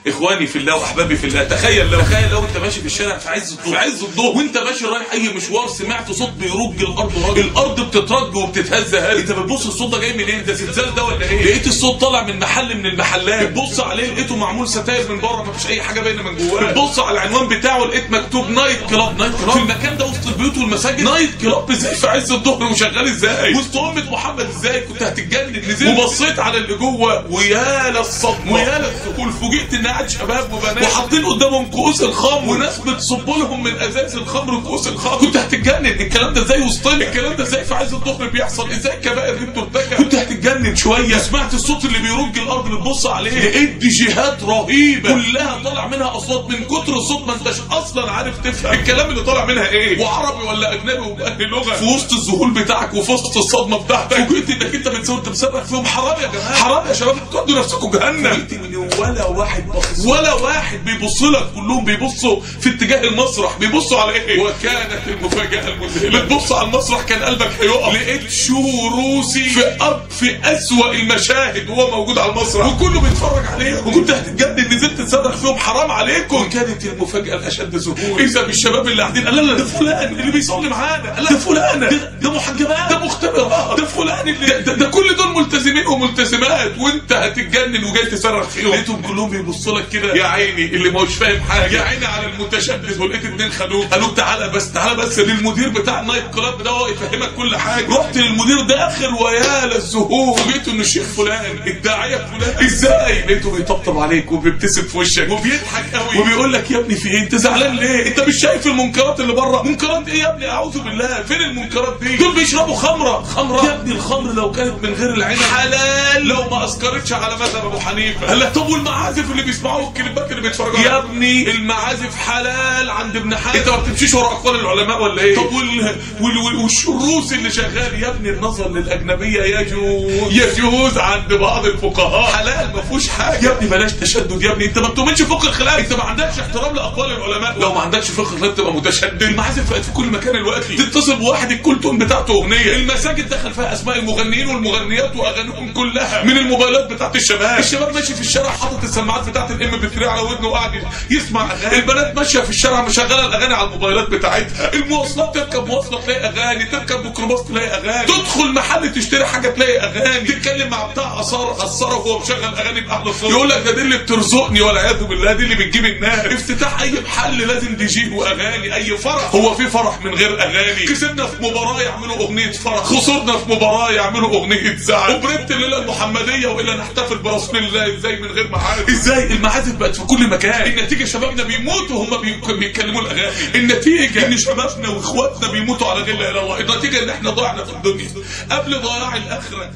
اخواني في الله واحبابي في الله تخيل لو تخيل لو انت ماشي في الشارع في عز الظهر في عز الظهر وانت ماشي رايح اي مشوار سمعت صوت بيرج الارض رج الارض بتترج وبتتهز هز انت بتبص الصوت ده جاي منين ده زلزال ده ولا ايه لقيت الصوت طالع من محل من المحلات بتبص عليه لقيته معمول ستاير من بره مفيش اي حاجه باينه من جواه بتبص على العنوان بتاعه لقيت مكتوب نايت كلاب نايت كلاب في المكان ده وسط البيوت والمساجد نايت كلاب ازاي في عز الظهر وشغال ازاي وسط امه محمد ازاي كنت هتتجنن نزلت وبصيت على اللي جوه ويا للصدمه ويا للذهول فوجئت ان قاعد شباب وبنات وحاطين قدامهم كؤوس الخمر وناس بتصب لهم من ازاز الخمر كؤوس الخمر كنت هتتجنن الكلام ده ازاي وسطنا الكلام ده ازاي في عز الظهر بيحصل ازاي الكبائر دي بترتكب كنت هتتجنن شويه سمعت الصوت اللي بيرج الارض بتبص عليه لقيت ديجيهات رهيبه كلها طالع منها اصوات من كتر الصوت ما انتش اصلا عارف تفهم الكلام اللي طالع منها ايه وعربي ولا اجنبي وبأهل لغه في وسط الذهول بتاعك وفي وسط الصدمه بتاعتك فوجئت انك انت بتصور انت بتصرخ فيهم حرام يا جماعه حرام يا شباب تودوا نفسكم جهنم فوجئت ان ولا واحد بص ولا واحد بيبص لك كلهم بيبصوا في اتجاه المسرح بيبصوا على ايه وكانت المفاجاه المذهله بتبص على المسرح كان قلبك هيقف لقيت شو روسي في أب في اسوأ المشاهد وهو موجود على المسرح وكله بيتفرج عليهم وكنت هتتجنن نزلت تصرخ فيهم حرام عليكم وكانت المفاجاه الاشد ذهول اذا بالشباب اللي قاعدين قال لا لا ده فلان اللي بيصلي معانا قال لا ده فلانه ده, ده محجبات ده مختبرات ده فلان اللي ده, ده كل دول ملتزمين وملتزمات وانت هتتجنن وجاي تصرخ فيهم لقيتهم كلهم بيبصوا لك كده يا عيني اللي ما هوش فاهم حاجه يا عيني على المتشدد ولقيت اتنين خدوه قالوا تعالى بس تعالى بس للمدير بتاع النايت كلاب ده هو يفهمك كل حاجه رحت للمدير ده اخر ويا للذهول فوجئت ان الشيخ فلان الداعيه فلان ازاي لقيته بيطبطب عليك وبيبتسم في وشك وبيضحك قوي وبيقول لك يا ابني في ايه انت زعلان ليه انت مش شايف المنكرات اللي بره منكرات ايه يا ابني اعوذ بالله فين المنكرات دي دول بيشربوا خمره خمره يا ابني الخمر لو كانت من غير العنب حلال لو ما اسكرتش على مذهب ابو حنيفه قال لك طب والمعازف اللي بيسمعوه الكليبات اللي بيتفرجوا يا ابني المعازف حلال عند ابن حنبل انت ما بتمشيش ورا اقوال العلماء ولا ايه طب وال... وال... وال... والشروس اللي شغال يا ابني النظر للاجنبيه يجوز يجوز عند بعض الفقهاء حلال ما فيهوش حاجه يا ابني بلاش تشدد يا ابني انت ما بتؤمنش فقه الخلاف انت ما عندكش احترام لاقوال العلماء لو ما عندكش فقه الخلاف تبقى متشدد المعازف بقت في كل مكان دلوقتي تتصل بواحد الكل تون بتاعته اغنيه المساجد دخل فيها اسماء المغنيين والمغنيات واغانيهم كلها من الموبايلات بتاعت الشباب الشباب ماشي في الشارع حاطط السماعات بتاعت الام بي 3 على ودنه وقاعد يسمع اغاني البنات ماشيه في الشارع مشغله الاغاني على الموبايلات بتاعتها المواصلات تركب مواصله تلاقي اغاني تركب ميكروباص تلاقي اغاني تدخل محل تشتري حاجه تلاقي اغاني تتكلم مع بتاع اثار اثره وهو مشغل اغاني باحلى صوت يقول لك ده دي اللي بترزقني والعياذ بالله دي اللي بتجيب الناس افتتاح اي محل لازم دي جي واغاني اي فرح هو في فرح من غير اغاني كسبنا في مباراه يعملوا اغنيه فرح خسرنا في مباراه يعملوا اغنيه زعل وبربت الليله المحمديه والا نحتفل برسول الله ازاي من غير معازف ازاي المعازف بقت في كل مكان النتيجه شبابنا بيموتوا وهم بيتكلموا الاغاني النتيجه ان شبابنا واخواتنا بيموتوا على غير لا اله الا الله النتيجه ان احنا ضيعنا في الدنيا قبل ضياع الاخره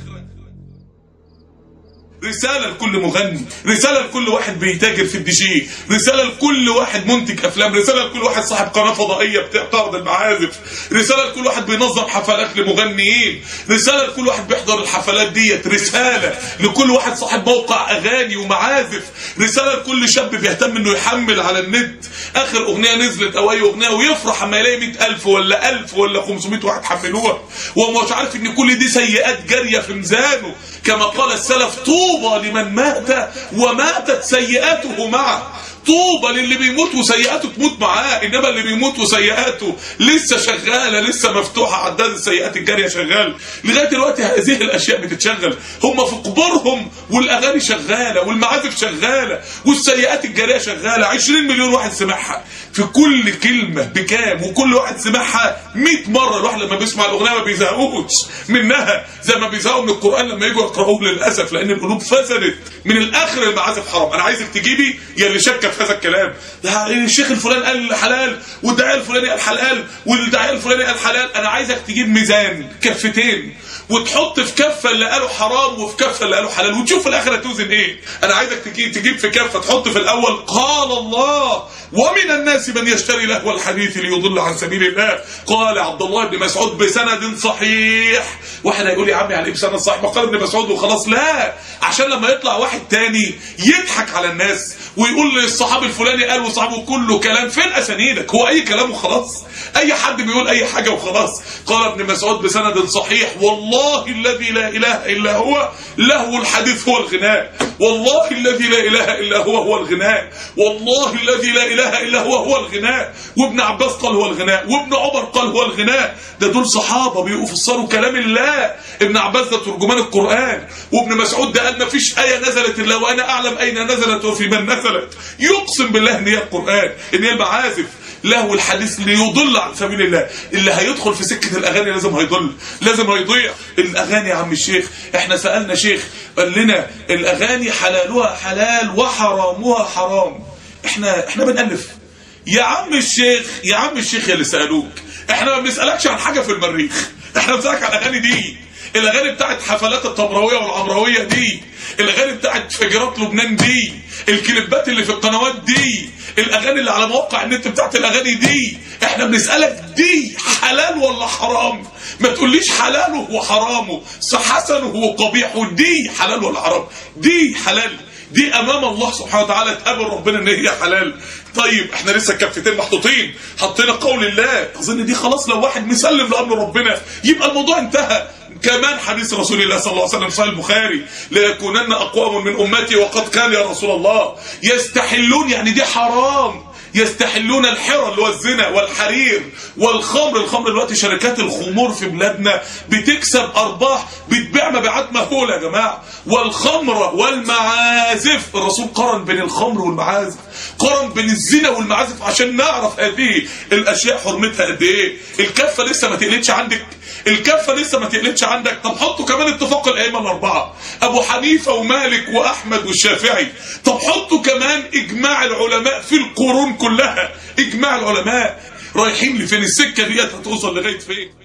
رسالة لكل مغني رسالة لكل واحد بيتاجر في الدي جي رسالة لكل واحد منتج أفلام رسالة لكل واحد صاحب قناة فضائية بتعرض المعازف رسالة لكل واحد بينظم حفلات لمغنيين رسالة لكل واحد بيحضر الحفلات ديت رسالة لكل واحد صاحب موقع أغاني ومعازف رسالة لكل شاب بيهتم إنه يحمل على النت آخر أغنية نزلت أو أي أغنية ويفرح أما يلاقي 100000 ولا 1000 ولا 500 واحد حملوها وهو مش عارف إن كل دي سيئات جارية في ميزانه كما قال السلف طوبى لمن مات وماتت سيئاته معه طوبى للي بيموت وسيئاته تموت معاه انما اللي بيموت وسيئاته لسه شغاله لسه مفتوحه عداد السيئات الجاريه شغال لغايه دلوقتي هذه الاشياء بتتشغل هم في قبورهم والاغاني شغاله والمعازف شغاله والسيئات الجاريه شغاله 20 مليون واحد سمعها في كل كلمه بكام وكل واحد سمعها 100 مره الواحد لما بيسمع الاغنيه ما بيزهقوش منها زي ما بيزهقوا من القران لما يجوا يقراوه للاسف لان القلوب فسدت من الاخر المعازف حرام انا عايزك تجيبي يا اللي شك في هذا الكلام ده الشيخ الفلاني قال حلال والداعيه الفلاني قال حلال والداعيه الفلاني قال حلال انا عايزك تجيب ميزان كفتين وتحط في كفه اللي قالوا حرام وفي كفه اللي قالوا حلال وتشوف في الاخر هتوزن ايه انا عايزك تجيب تجيب في كفه تحط في الاول قال الله ومن الناس من يشتري لهو الحديث ليضل عن سبيل الله قال عبد الله بن مسعود بسند صحيح واحد هيقول يا عمي يعني ايه بسند صحيح ما قال ابن مسعود وخلاص لا عشان لما يطلع واحد تاني يضحك على الناس ويقول للصحابي الفلاني قال وصحابه كله كلام فين اسانيدك هو اي كلام وخلاص اي حد بيقول اي حاجه وخلاص قال ابن مسعود بسند صحيح والله الذي لا اله الا هو له الحديث هو الغناء والله الذي لا اله الا هو هو الغناء والله الذي لا اله الا هو هو الغناء وابن عباس قال هو الغناء وابن عمر قال هو الغناء ده دول صحابه بيفسروا كلام الله ابن عباس ده ترجمان القران وابن مسعود ده قال ما فيش ايه نزلت الا وانا اعلم اين نزلت وفي من نزلت يقسم بالله ان هي القران ان هي المعازف له الحديث ليضل عن سبيل الله اللي هيدخل في سكة الأغاني لازم هيضل لازم هيضيع الأغاني يا عم الشيخ احنا سألنا شيخ قال لنا الأغاني حلالها حلال وحرامها حرام احنا احنا بنألف يا عم الشيخ يا عم الشيخ يا اللي سألوك احنا ما بنسألكش عن حاجة في المريخ احنا بنسألك عن الأغاني دي الاغاني بتاعت حفلات الطبراويه والعمراويه دي الاغاني بتاعت فجرات لبنان دي الكليبات اللي في القنوات دي الاغاني اللي على مواقع النت بتاعت الاغاني دي احنا بنسالك دي حلال ولا حرام ما تقوليش حلاله وحرامه حسنه وقبيحه دي حلال ولا حرام دي حلال دي امام الله سبحانه وتعالى تقابل ربنا ان هي حلال طيب احنا لسه الكفتين محطوطين حطينا قول الله اظن دي خلاص لو واحد مسلم لامر ربنا يبقى الموضوع انتهى كمان حديث رسول الله صلى الله عليه وسلم صحيح البخاري ليكونن اقوام من امتي وقد كان يا رسول الله يستحلون يعني دي حرام يستحلون الحرى اللي هو الزنا والحرير والخمر الخمر دلوقتي شركات الخمور في بلادنا بتكسب ارباح بتبيع مبيعات مهوله يا جماعه والخمر والمعازف الرسول قارن بين الخمر والمعازف قارن بين الزنا والمعازف عشان نعرف هذه الاشياء حرمتها قد ايه الكفه لسه ما تقلتش عندك الكفه لسه ما تقلتش عندك طب حطوا كمان اتفاق الائمه الاربعه ابو حنيفه ومالك واحمد والشافعي طب حطوا كمان اجماع العلماء في القرون كلها اجماع العلماء رايحين لفين السكه ديت هتوصل لغايه فين